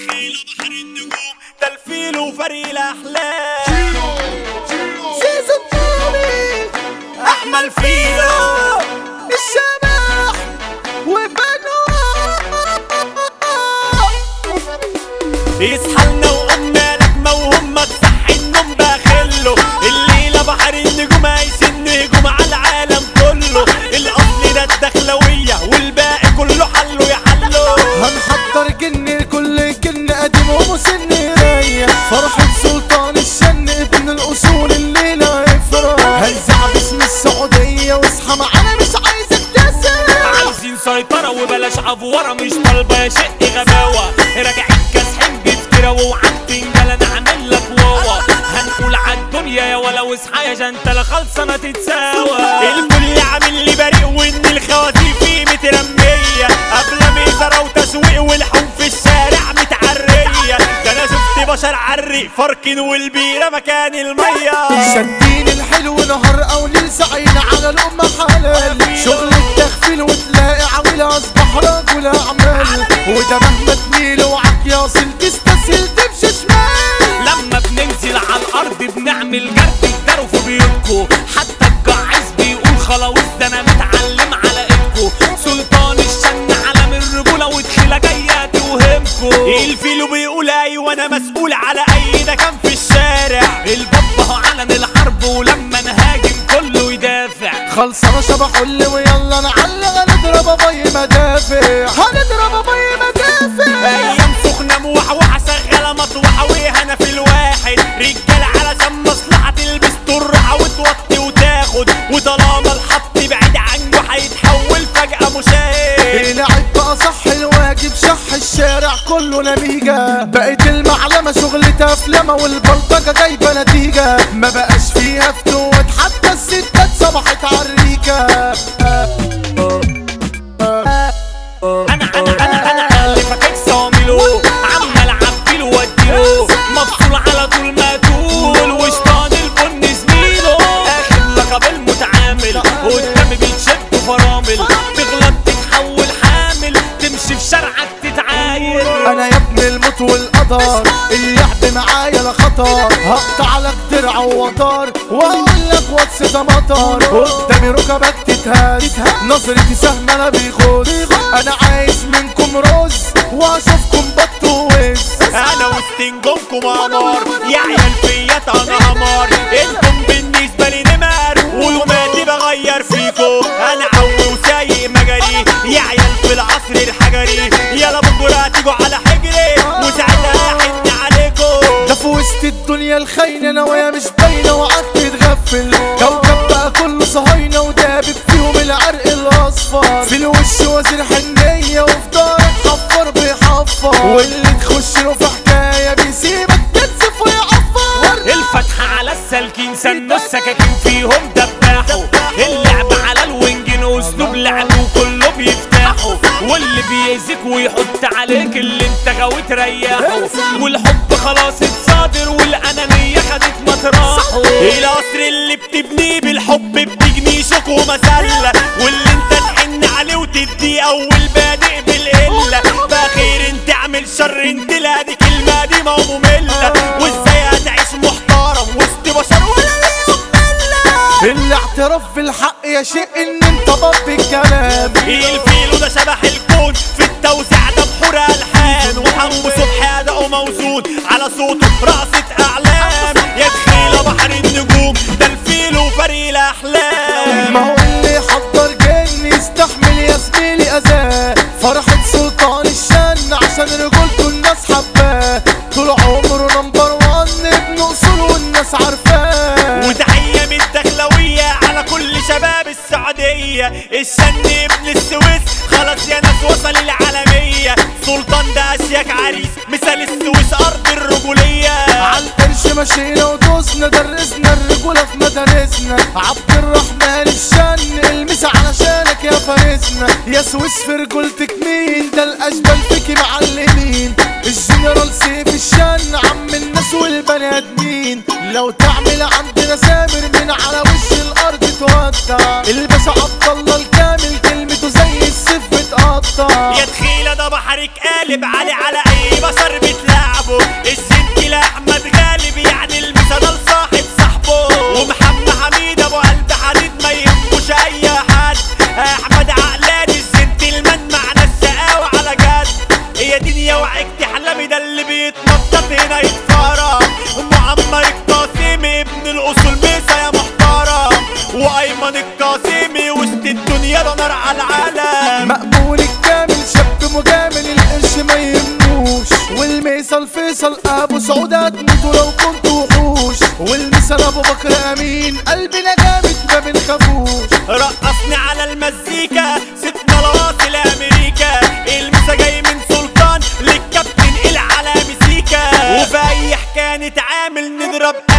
تخيل بحر النجوم ده الفيل وفريق الاحلام سيزون تاني احمل فيلو الشبح وبنو يصحى لنا وقمنا لك موهوم ما تصحي النوم باخله الليله بحر النجوم هيسن نجوم على العالم كله الاصل ده الدخلويه والباقي كله حله يحله هنحضر جن لكل جن قديم ومسن رايح فرحة سلطان الشن ابن الأصول الليلة يفرح هنزع باسم السعودية واصحى معانا مش عايزك تسرح عايزين سيطرة وبلاش عفورة مش طالبة يا شق غباوة راجعين كاسحين بفترة وعندين جلا نعمل لك واوا هنقول عالدنيا يا ولا واصحى يا جنتلة خلصانة تتساوى الكل عامل لي بريء وان الخواتيم فيه مترمية قبل ميزرة وتسويق والحوم في الشارع متعرية ده انا شفت بشر عري فركن والبيرة مكان المية شادين الحلو نهار او ليل سعينا على الأمة حلال شغل التخفيل وتلاقي عويل أصبح رجل أعمال وده مهما تميل وعك ياصل تستسهل تمشي شمال لما بننزل على الارض بنعمل جرد الدرو في بيوتكو حتى الجعيز بيقول خلاص ده انا متعلم على ايدكو سلطان الشن علم الرجوله ودخيله جايه توهمكو الفيلو بيقول ايوه انا مسؤول على اي ده كان في الشارع البابا هو علن الحرب ولما نهاجم كله يدافع خلصانة شبح قول ويلا نعلق هنضرب ابي مدافع هنضرب ابي مدافع ايام سخنه موحوحه شغاله مطوحه وهنا في الواحد رجاله علشان مصلحه تلبس طرحه وتوطي وتاخد وطالما الحط بعيد عنه هيتحول فجاه مشاهد لعب بقى صح الواجب شح الشارع كله نميجة بقت المعلمة شغل تفلمة والبلطجة جايبة نتيجة ما بقاش فيها فتوت حتى الستات صبحت عريكة انا انا انا انا اللي فاكك صامله عمال اعبيله واديله مفصول على طول ما تقول وشطان البن زميله اخد لقب المتعامل قدامي بيتشد فرامل تغلط تتحول حامل تمشي في شارعك تتعاير انا يا ابن الموت والقدر اللعب معايا لا خطر هقطع لك درع ووتر واقول لك واتس ده مطر قدامي ركبك تتهز نظرتي سهم انا بيخش انا عايز منكم رز واشوفكم بط ووز انا وسط نجومكم قمر يا عيال فيات انا قمر انتم بالنسبه لي نمر ويوماتي بغير فيكو انا عو وسايق مجري يا عيال في العصر الحجري يلا بكره هتيجوا على حجري وساعتها هحن عليكم ده في وسط الدنيا الخاينة نوايا مش باينة وقعدت تغفل كوكب بقى كله صهاينة ودابب فيهم العرق الأصفر في الوش وزير حنية وفي دارك حفر بيحفر واللي تخش له في حكاية بيسيبك تنزف ويعفر الفتحة على السالكين سنوا السكاكين فيهم دباحوا اللعب على الوينجين اسلوب لعب وكله بيفتحوا واللي بيأذيك ويحط عليك اللي انت غاوي تريحه والحب خلاص اتصادر والانانية خدت مطرحه القصر اللي بتبنيه بالحب بتجني شوك ومسلة واللي انت تحن عليه وتدي اول بادئ بالقلة فخير انت اعمل شر انت لا دي كلمة دي ما هو مملة وازاي هتعيش محترم وسط بشر ولا ليهم ملة الاعتراف بالحق يا شيء ان انت باب الكلام الفيلو ده شبح الكون في التوزيع ده بحور الحان وحمو صبحي اداؤه موزون على صوته رقصة اعلام يا دخيلة بحر النجوم ده الفيلو فريق الاحلام ما هو اللي حضر جن يستحمل يا زميلي اذاه فرحة سلطان الشن عشان رجولته الناس حباه طول عمره نمبر وان ابن اصول والناس عارفاه وتحية من الدخلوية على كل شباب السعودية الشن ابن السويس خلاص يا ناس وصل العالمية سلطان ده اشياك عريس مثال السويس ارض الرجولية عالقرش مشينا ودوسنا درسنا الرجولة في مدارسنا عبد الرحمن الشن المس علشانك يا فارسنا يا سويس في رجولتك مين ده الاشبال فيكي معلمين الجنرال سيف الشن عم الناس والبني ادمين لو تعمل عندنا سامر من على وش الارض تودع الباشا عبد الله الكامل كلمته زي السيف بتقطع يا دخيلة ده بحرك قالب علي على اي بشر بتلاقي اوعك تحلمي ده اللي بيتنطط هنا يتفرج معمر القاسمي ابن الاصول ميسا يا محترم وايمن القاسمي وسط الدنيا ده نار على العالم مقبول الكامل شاب مجامل القرش ما يهموش والميصة الفيصل ابو سعود هتموتوا لو كنتوا وحوش والمثل ابو بكر امين قلبنا جامد ما بنخافوش رقصني على المزيكا ستنا لواصل لامريكا المسا جاي من سلطان للكابتن العلامي سيكا وفي اي حكايه نتعامل نضرب